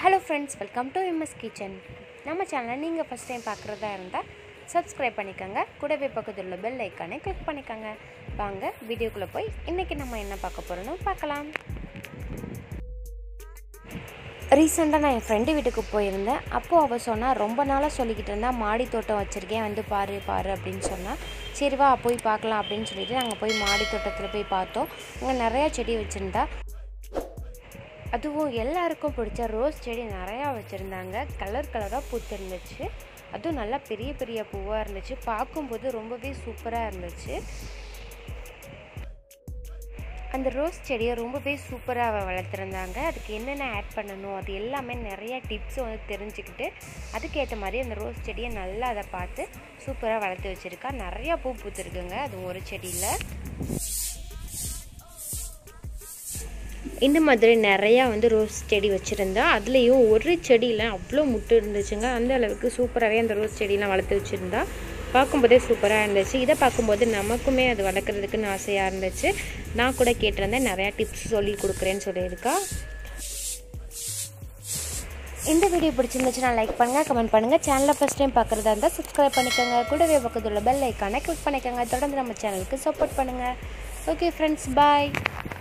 hello friends welcome to M S kitchen நம்ம சேனலை நீங்கள் ஃபஸ்ட் டைம் பார்க்குறதா இருந்தால் சப்ஸ்கிரைப் பண்ணிக்கோங்க கூடவே பக்கத்தில் உள்ள பெல் ஐக்கானை கிளிக் பண்ணிக்கோங்க வாங்க வீடியோக்குள்ளே போய் இன்றைக்கி நம்ம என்ன பார்க்க போகிறோன்னு பார்க்கலாம் ரீசெண்டாக நான் என் ஃப்ரெண்டு வீட்டுக்கு போயிருந்தேன் அப்போது அவள் சொன்னால் ரொம்ப நாளாக சொல்லிக்கிட்டு இருந்தா மாடி தோட்டம் வச்சுருக்கேன் வந்து பாரு பாரு அப்படின்னு சொன்னால் சரி வா போய் பார்க்கலாம் அப்படின்னு சொல்லிட்டு நாங்கள் போய் மாடி தோட்டத்தில் போய் பார்த்தோம் அங்கே நிறையா செடி வச்சுருந்தா அதுவும் எல்லாருக்கும் பிடிச்ச ரோஸ் செடி நிறையா வச்சுருந்தாங்க கலர் கலராக பூத்து இருந்துச்சு அதுவும் நல்லா பெரிய பெரிய பூவாக இருந்துச்சு பார்க்கும்போது ரொம்பவே சூப்பராக இருந்துச்சு அந்த ரோஸ் செடியை ரொம்பவே சூப்பராக வளர்த்துருந்தாங்க அதுக்கு என்னென்ன ஆட் பண்ணணும் அது எல்லாமே நிறைய டிப்ஸ் வந்து தெரிஞ்சுக்கிட்டு அதுக்கேற்ற மாதிரி அந்த ரோஸ் செடியை நல்லா அதை பார்த்து சூப்பராக வளர்த்து வச்சுருக்கா நிறையா பூ பூத்துருக்குங்க அது ஒரு செடியில் இந்த மாதிரி நிறையா வந்து ரோஸ் செடி வச்சுருந்தா அதுலேயும் ஒரு செடியில் அவ்வளோ முட்டு இருந்துச்சுங்க அந்த அளவுக்கு சூப்பராகவே அந்த ரோஸ் செடியெலாம் வளர்த்து வச்சுருந்தா பார்க்கும்போதே சூப்பராக இருந்துச்சு இதை பார்க்கும்போது நமக்குமே அது வளர்க்குறதுக்குன்னு ஆசையாக இருந்துச்சு நான் கூட கேட்டிருந்தேன் நிறையா டிப்ஸ் சொல்லி கொடுக்குறேன்னு சொல்லியிருக்கா இந்த வீடியோ பிடிச்சிருந்துச்சுன்னா லைக் பண்ணுங்கள் கமெண்ட் பண்ணுங்கள் சேனலை ஃபஸ்ட் டைம் பார்க்குறதா இருந்தால் சப்ஸ்கிரைப் பண்ணிக்கோங்க கூடவே பக்கத்தில் உள்ள பெல் ஐக்கானை கிளிக் பண்ணிக்கோங்க தொடர்ந்து நம்ம சேனலுக்கு சப்போர்ட் பண்ணுங்கள் ஓகே ஃப்ரெண்ட்ஸ் பாய்